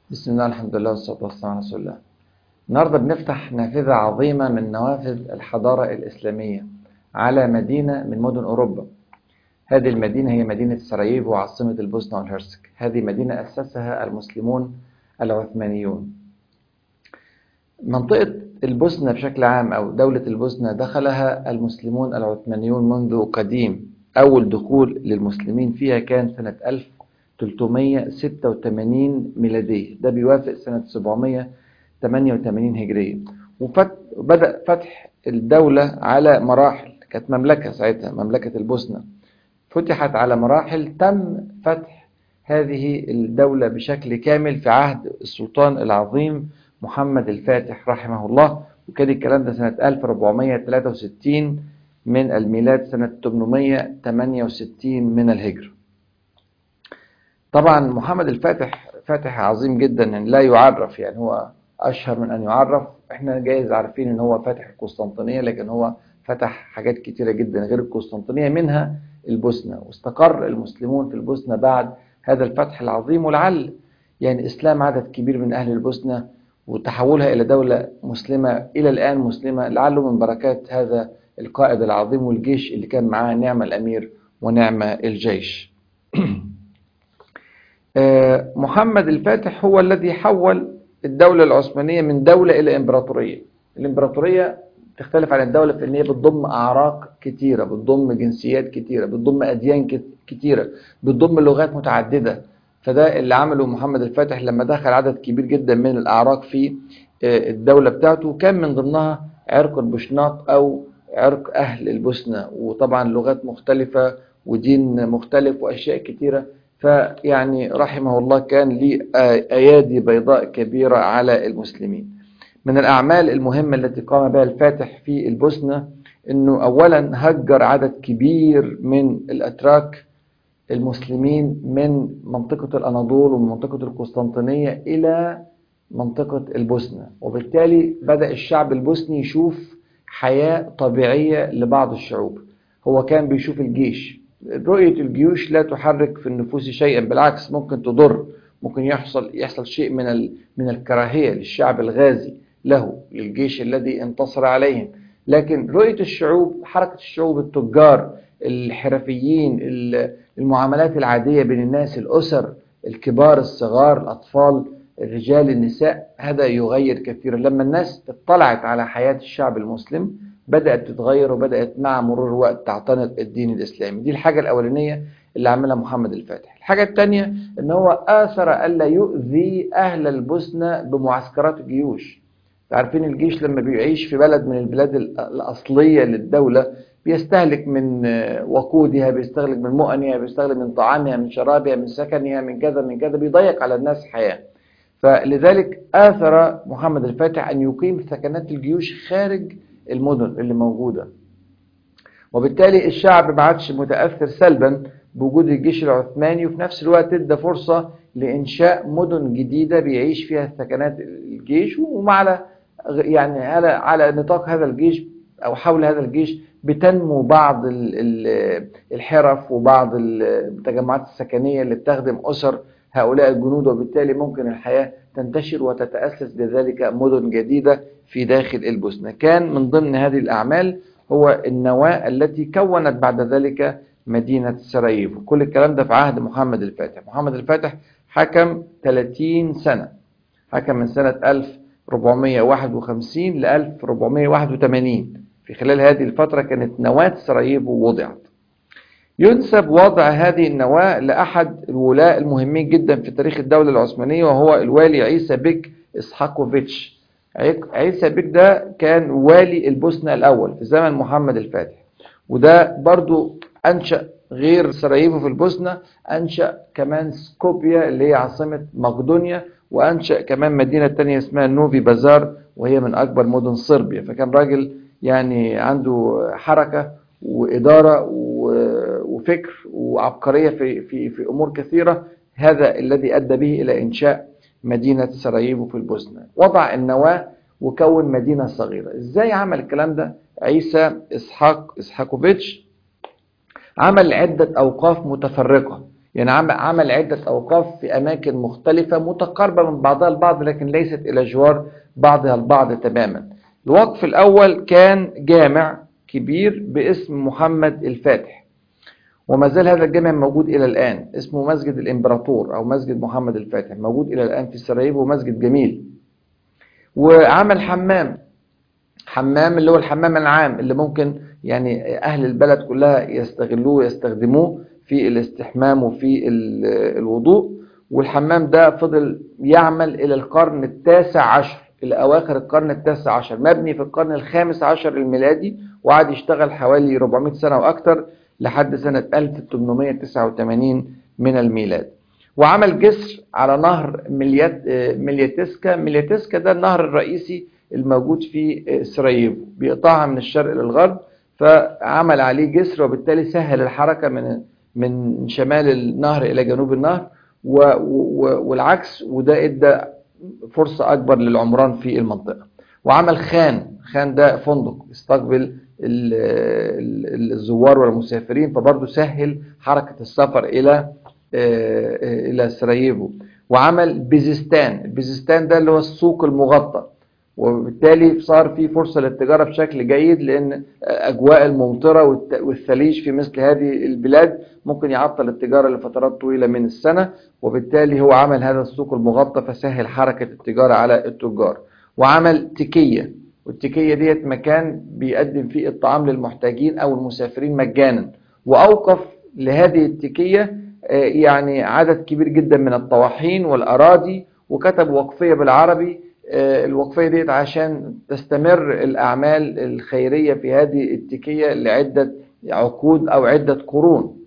بسم الله الحمد لله والصلاة والسلام على رسول الله النهاردة بنفتح نافذة عظيمة من نوافذ الحضارة الإسلامية على مدينة من مدن أوروبا هذه المدينة هي مدينة سراييفو عاصمة البوسنة والهرسك هذه مدينة أسسها المسلمون العثمانيون منطقة البوسنة بشكل عام أو دولة البوسنة دخلها المسلمون العثمانيون منذ قديم أول دخول للمسلمين فيها كان سنة 1386 ميلادية ده بيوافق سنة 788 هجرية وبدأ فتح الدولة على مراحل كانت مملكة ساعتها مملكة البوسنة فتحت على مراحل تم فتح هذه الدولة بشكل كامل في عهد السلطان العظيم محمد الفاتح رحمه الله وكان الكلام ده سنة 1463 من الميلاد سنة 868 من الهجرة طبعا محمد الفاتح فاتح عظيم جدا يعني لا يعرف يعني هو أشهر من أن يعرف احنا جايز عارفين ان هو فاتح القسطنطينية لكن هو فتح حاجات كتيرة جدا غير القسطنطينية منها البوسنة واستقر المسلمون في البوسنة بعد هذا الفتح العظيم ولعل يعني إسلام عدد كبير من أهل البوسنة وتحولها إلى دولة مسلمة إلى الآن مسلمة لعله من بركات هذا القائد العظيم والجيش اللي كان معاه نعم الأمير ونعم الجيش محمد الفاتح هو الذي حول الدولة العثمانية من دولة إلى إمبراطورية الإمبراطورية تختلف عن الدولة في أن هي بتضم أعراق كتيرة بتضم جنسيات كتيرة بتضم أديان كتيرة بتضم لغات متعددة فده اللي عمله محمد الفاتح لما دخل عدد كبير جدا من الأعراق في الدولة بتاعته كان من ضمنها عرق البشناق أو عرق أهل البوسنة وطبعا لغات مختلفة ودين مختلف وأشياء كتيرة فيعني رحمه الله كان ليه أيادي بيضاء كبيرة على المسلمين من الأعمال المهمة التي قام بها الفاتح في البوسنة أنه أولا هجر عدد كبير من الأتراك المسلمين من منطقة الأناضول ومن منطقة القسطنطينية إلى منطقة البوسنة وبالتالي بدأ الشعب البوسني يشوف حياة طبيعية لبعض الشعوب هو كان بيشوف الجيش رؤية الجيوش لا تحرك في النفوس شيئا بالعكس ممكن تضر ممكن يحصل يحصل شيء من من الكراهية للشعب الغازي له للجيش الذي انتصر عليهم لكن رؤية الشعوب حركة الشعوب التجار الحرفيين المعاملات العادية بين الناس الأسر الكبار الصغار الأطفال الرجال النساء هذا يغير كثيرا لما الناس اطلعت على حياة الشعب المسلم بدأت تتغير وبدأت مع مرور الوقت تعتنق الدين الإسلامي دي الحاجة الأولانية اللي عملها محمد الفاتح الحاجة الثانية ان هو آثر ألا يؤذي أهل البوسنة بمعسكرات الجيوش عارفين الجيش لما بيعيش في بلد من البلاد الأصلية للدولة بيستهلك من وقودها بيستهلك من مؤنها بيستهلك من طعامها من شرابها من سكنها من كذا من كذا بيضيق على الناس حياة فلذلك آثر محمد الفاتح أن يقيم سكنات الجيوش خارج المدن اللي موجودة وبالتالي الشعب ما عادش متأثر سلبا بوجود الجيش العثماني وفي نفس الوقت ادى فرصة لإنشاء مدن جديدة بيعيش فيها سكنات الجيش ومع يعني على على نطاق هذا الجيش أو حول هذا الجيش بتنمو بعض الحرف وبعض التجمعات السكنية اللي بتخدم أسر هؤلاء الجنود وبالتالي ممكن الحياة تنتشر وتتأسس بذلك مدن جديدة في داخل البوسنة كان من ضمن هذه الأعمال هو النواة التي كونت بعد ذلك مدينة سراييفو كل الكلام ده في عهد محمد الفاتح محمد الفاتح حكم 30 سنة حكم من سنة 1451 ل 1481 في خلال هذه الفترة كانت نواة سراييفو وضعت ينسب وضع هذه النواة لأحد الولاء المهمين جدا في تاريخ الدولة العثمانية وهو الوالي عيسى بيك إسحاقوفيتش عيسى بيك ده كان والي البوسنة الأول في زمن محمد الفاتح وده برضو أنشأ غير سراييفو في البوسنة أنشأ كمان سكوبيا اللي هي عاصمة مقدونيا وأنشأ كمان مدينة تانية اسمها نوفي بازار وهي من أكبر مدن صربيا فكان راجل يعني عنده حركة وإدارة وفكر وعبقرية في, في, في أمور كثيرة هذا الذي أدى به إلى إنشاء مدينة سراييفو في البوسنة وضع النواة وكون مدينة صغيرة إزاي عمل الكلام ده عيسى إسحاق إسحاقوفيتش عمل عدة أوقاف متفرقة يعني عم- عمل عدة أوقاف في أماكن مختلفة متقاربة من بعضها البعض لكن ليست إلى جوار بعضها البعض تماما الوقف الأول كان جامع كبير باسم محمد الفاتح وما زال هذا الجامع موجود إلى الآن اسمه مسجد الإمبراطور أو مسجد محمد الفاتح موجود إلى الآن في سراييفو مسجد جميل وعمل حمام حمام اللي هو الحمام العام اللي ممكن يعني أهل البلد كلها يستغلوه ويستخدموه في الاستحمام وفي ال- الوضوء والحمام ده فضل يعمل إلى القرن التاسع عشر إلى أواخر القرن التاسع عشر مبني في القرن الخامس عشر الميلادي وقعد يشتغل حوالي 400 سنة وأكثر لحد سنة 1889 من الميلاد وعمل جسر على نهر مليات ملياتسكا ملياتسكا ده النهر الرئيسي الموجود في سراييفو بيقطعها من الشرق للغرب فعمل عليه جسر وبالتالي سهل الحركة من من شمال النهر إلى جنوب النهر و و والعكس وده ادى فرصة أكبر للعمران في المنطقة وعمل خان خان ده فندق استقبل ال- ال- الزوار والمسافرين فبرضه سهل حركة السفر إلى آه، إلى سراييفو وعمل بيزستان البيزستان ده اللي هو السوق المغطى وبالتالي صار في فرصة للتجارة بشكل جيد لأن أجواء الممطرة والت- والثليج في مثل هذه البلاد ممكن يعطل التجارة لفترات طويلة من السنة وبالتالي هو عمل هذا السوق المغطى فسهل حركة التجارة على التجار وعمل تكية والتكية ديت مكان بيقدم فيه الطعام للمحتاجين أو المسافرين مجانا وأوقف لهذه التكية آه، يعني عدد كبير جدا من الطواحين والأراضي وكتب وقفية بالعربي آه، الوقفية ديت عشان تستمر الأعمال الخيرية في هذه التكية لعدة عقود أو عدة قرون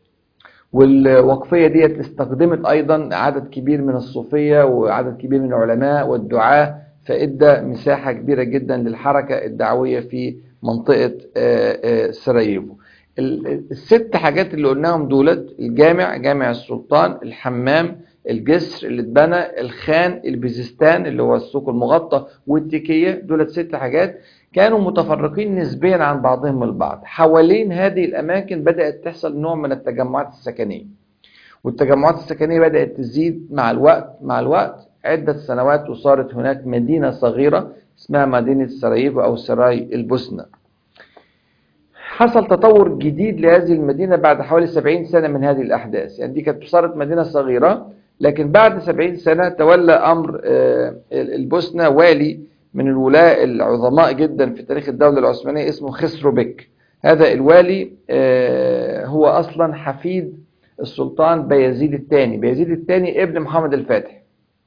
والوقفية ديت استخدمت أيضا عدد كبير من الصوفية وعدد كبير من العلماء والدعاة فإدى مساحة كبيرة جدا للحركة الدعوية في منطقة آه، آه، سراييفو ال- الست حاجات اللي قلناهم دولت الجامع جامع السلطان الحمام الجسر اللي اتبنى الخان البيزستان اللي هو السوق المغطى والتكية دولت ست حاجات كانوا متفرقين نسبيا عن بعضهم البعض حوالين هذه الأماكن بدأت تحصل نوع من التجمعات السكنية والتجمعات السكنية بدأت تزيد مع الوقت مع الوقت عدة سنوات وصارت هناك مدينة صغيرة اسمها مدينة سراييفو أو سراي البوسنة حصل تطور جديد لهذه المدينة بعد حوالي 70 سنة من هذه الأحداث يعني دي كانت صارت مدينة صغيرة لكن بعد 70 سنة تولى أمر آه، البوسنة والي من الولاة العظماء جدا في تاريخ الدولة العثمانية اسمه خسرو بك هذا الوالي آه، هو أصلا حفيد السلطان بايزيد الثاني بايزيد الثاني ابن محمد الفاتح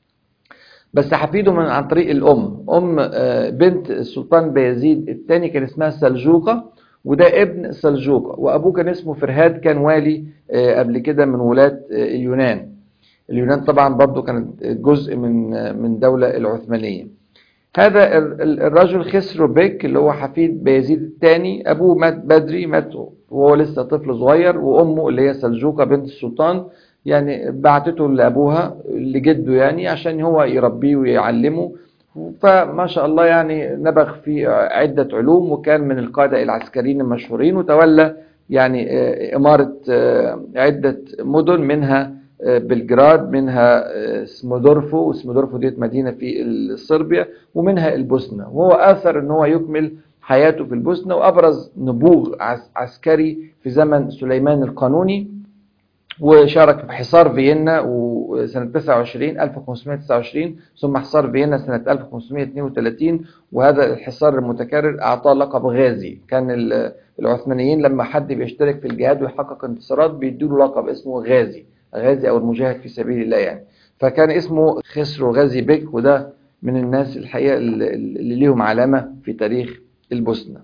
بس حفيده من عن طريق الأم أم آه، بنت السلطان بايزيد الثاني كان اسمها سلجوقة وده ابن سلجوقة وأبوه كان اسمه فرهاد كان والي آه، قبل كده من ولاة آه، اليونان اليونان طبعا برضو كانت جزء من آه، من دولة العثمانية هذا ال- ال- الرجل خسرو بيك اللي هو حفيد بايزيد الثاني أبوه مات بدري مات وهو لسه طفل صغير وأمه اللي هي سلجوقة بنت السلطان يعني بعتته لأبوها لجده يعني عشان هو يربيه ويعلمه فما شاء الله يعني نبغ في عدة علوم وكان من القادة العسكريين المشهورين وتولى يعني آه، إمارة آه، عدة مدن منها آه، بلجراد منها آه، سمودورفو وسمودورفو ديت مدينة في صربيا ومنها البوسنة وهو آثر ان هو يكمل حياته في البوسنة وأبرز نبوغ عس- عسكري في زمن سليمان القانوني وشارك في حصار فيينا وسنة 29 1529 ثم حصار فيينا سنة 1532 وهذا الحصار المتكرر أعطاه لقب غازي كان ال- العثمانيين لما حد بيشترك في الجهاد ويحقق انتصارات بيدوا له لقب اسمه غازي غازي أو المجاهد في سبيل الله يعني فكان اسمه خسرو غازي بيك وده من الناس الحقيقة اللي اللي ليهم علامة في تاريخ البوسنة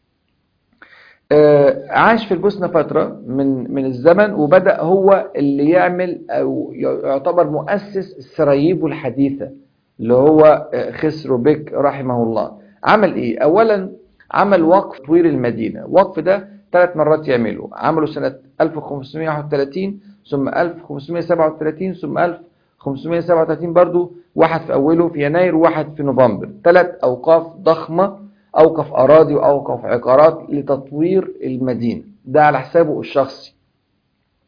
آه، عاش في البوسنة فترة من من الزمن وبدأ هو اللي يعمل أو يعتبر مؤسس سراييفو الحديثة اللي هو آه، خسرو بيك رحمه الله عمل إيه؟ أولا عمل وقف تطوير المدينة وقف ده ثلاث مرات يعمله عمله سنة 1531 ثم 1537 ثم 1537 برضو واحد في أوله في يناير وواحد في نوفمبر ثلاث أوقاف ضخمة أوقف أراضي وأوقف عقارات لتطوير المدينة ده على حسابه الشخصي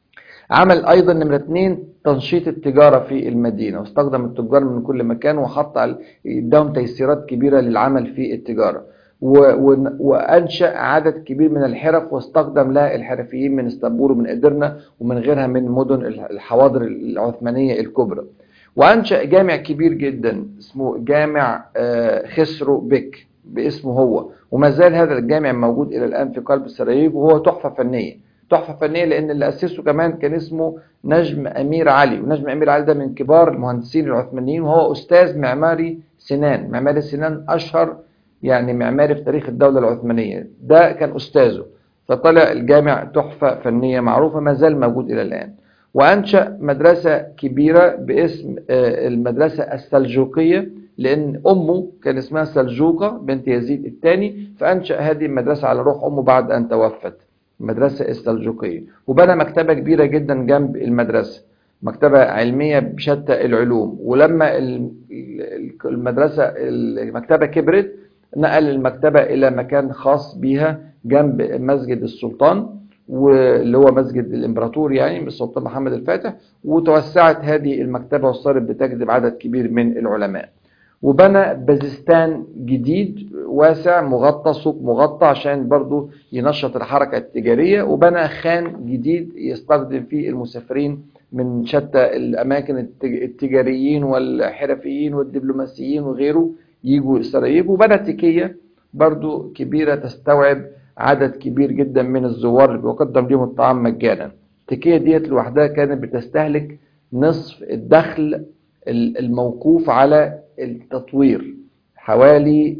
عمل أيضا نمرة اتنين تنشيط التجارة في المدينة واستخدم التجار من كل مكان وحط على اداهم تيسيرات كبيرة للعمل في التجارة و- و- وأنشأ عدد كبير من الحرف واستخدم لها الحرفيين من اسطنبول ومن إدرنا ومن غيرها من مدن الحواضر العثمانية الكبرى وأنشأ جامع كبير جدا اسمه جامع آه، خسرو بك باسمه هو وما زال هذا الجامع موجود إلى الآن في قلب سراييف وهو تحفة فنية تحفة فنية لأن اللي أسسه كمان كان اسمه نجم أمير علي ونجم أمير علي ده من كبار المهندسين العثمانيين وهو أستاذ معماري سنان معماري سنان أشهر يعني معماري في تاريخ الدولة العثمانية ده كان أستاذه فطلع الجامع تحفة فنية معروفة ما زال موجود إلى الآن وأنشأ مدرسة كبيرة باسم آه، المدرسة السلجوقية لأن أمه كان اسمها سلجوقة بنت يزيد الثاني فأنشأ هذه المدرسة على روح أمه بعد أن توفت المدرسة السلجوقية وبنى مكتبة كبيرة جدا جنب المدرسة مكتبة علمية بشتى العلوم ولما ال- ال- المدرسة المكتبة كبرت نقل المكتبة إلى مكان خاص بيها جنب مسجد السلطان واللي هو مسجد الإمبراطور يعني السلطان محمد الفاتح وتوسعت هذه المكتبة وصارت بتجذب عدد كبير من العلماء وبنى بازستان جديد واسع مغطى سوق مغطى عشان برضو ينشط الحركة التجارية وبنى خان جديد يستخدم فيه المسافرين من شتى الأماكن التج- التجاريين والحرفيين والدبلوماسيين وغيره يجوا سراييف وبنى تكية برضو كبيرة تستوعب عدد كبير جدا من الزوار اللي بيقدم لهم الطعام مجانا التكية ديت لوحدها كانت بتستهلك نصف الدخل ال- الموقوف على التطوير حوالي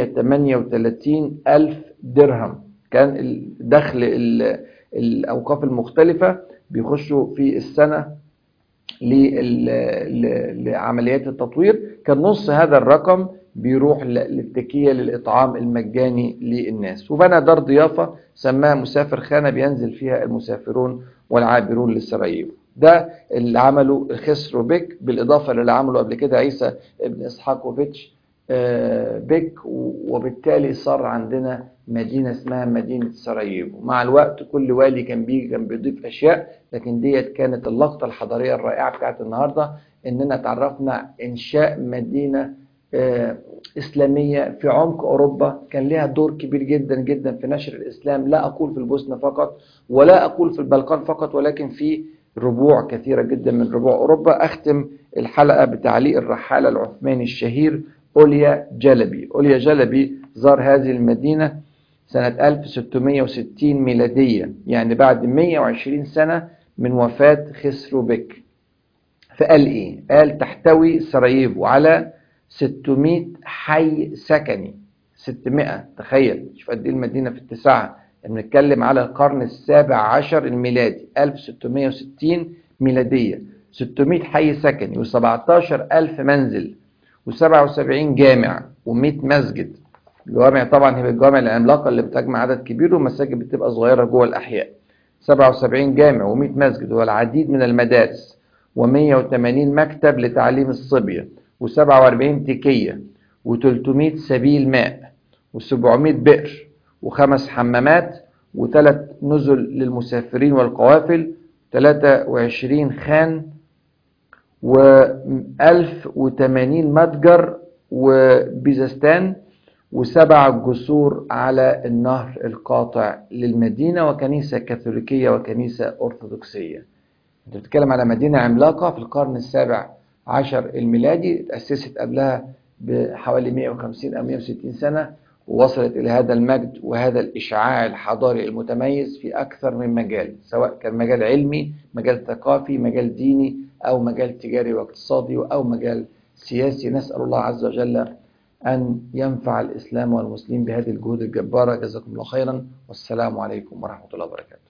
138 ألف درهم كان الدخل ال- الأوقاف المختلفة بيخشوا في السنة لل- ل- لعمليات التطوير كان نص هذا الرقم بيروح ل- للتكية للإطعام المجاني للناس وبنى دار ضيافة سماها مسافر خانة بينزل فيها المسافرون والعابرون للسراييف ده اللي عمله خسرو بيك بالإضافة للي عمله قبل كده عيسى ابن إسحاقوفيتش آه، بيك وبالتالي صار عندنا مدينة اسمها مدينة سراييفو مع الوقت كل والي كان بيجي كان بيضيف أشياء لكن ديت كانت اللقطة الحضارية الرائعة بتاعت النهاردة إننا تعرفنا إنشاء مدينة آه، إسلامية في عمق أوروبا كان لها دور كبير جدا جدا في نشر الإسلام لا أقول في البوسنة فقط ولا أقول في البلقان فقط ولكن في ربوع كثيرة جدا من ربوع أوروبا أختم الحلقة بتعليق الرحالة العثماني الشهير أوليا جلبي أوليا جلبي زار هذه المدينة سنة 1660 ميلادية يعني بعد 120 سنة من وفاة خسرو بك فقال إيه؟ قال تحتوي سراييفو على 600 حي سكني 600 تخيل شوف قد ايه المدينة في اتساعها بنتكلم على القرن السابع عشر الميلادي 1660 ميلادية 600 حي سكني و17 ألف منزل و77 جامع و100 مسجد الجوامع طبعا هي الجوامع العملاقة اللي بتجمع عدد كبير والمساجد بتبقى صغيرة جوه الأحياء 77 جامع و100 مسجد والعديد من المدارس و180 مكتب لتعليم الصبية و47 تكية و300 سبيل ماء و700 بئر وخمس حمامات وثلاث نزل للمسافرين والقوافل 23 خان و1080 متجر وبيزستان وسبع جسور على النهر القاطع للمدينة وكنيسة كاثوليكية وكنيسة أرثوذكسية انت بتتكلم على مدينة عملاقة في القرن السابع عشر الميلادي تأسست قبلها بحوالي 150 أو 160 سنة ووصلت إلى هذا المجد وهذا الإشعاع الحضاري المتميز في أكثر من مجال سواء كان مجال علمي مجال ثقافي مجال ديني أو مجال تجاري واقتصادي أو مجال سياسي نسأل الله عز وجل أن ينفع الإسلام والمسلمين بهذه الجهود الجبارة جزاكم الله خيرا والسلام عليكم ورحمة الله وبركاته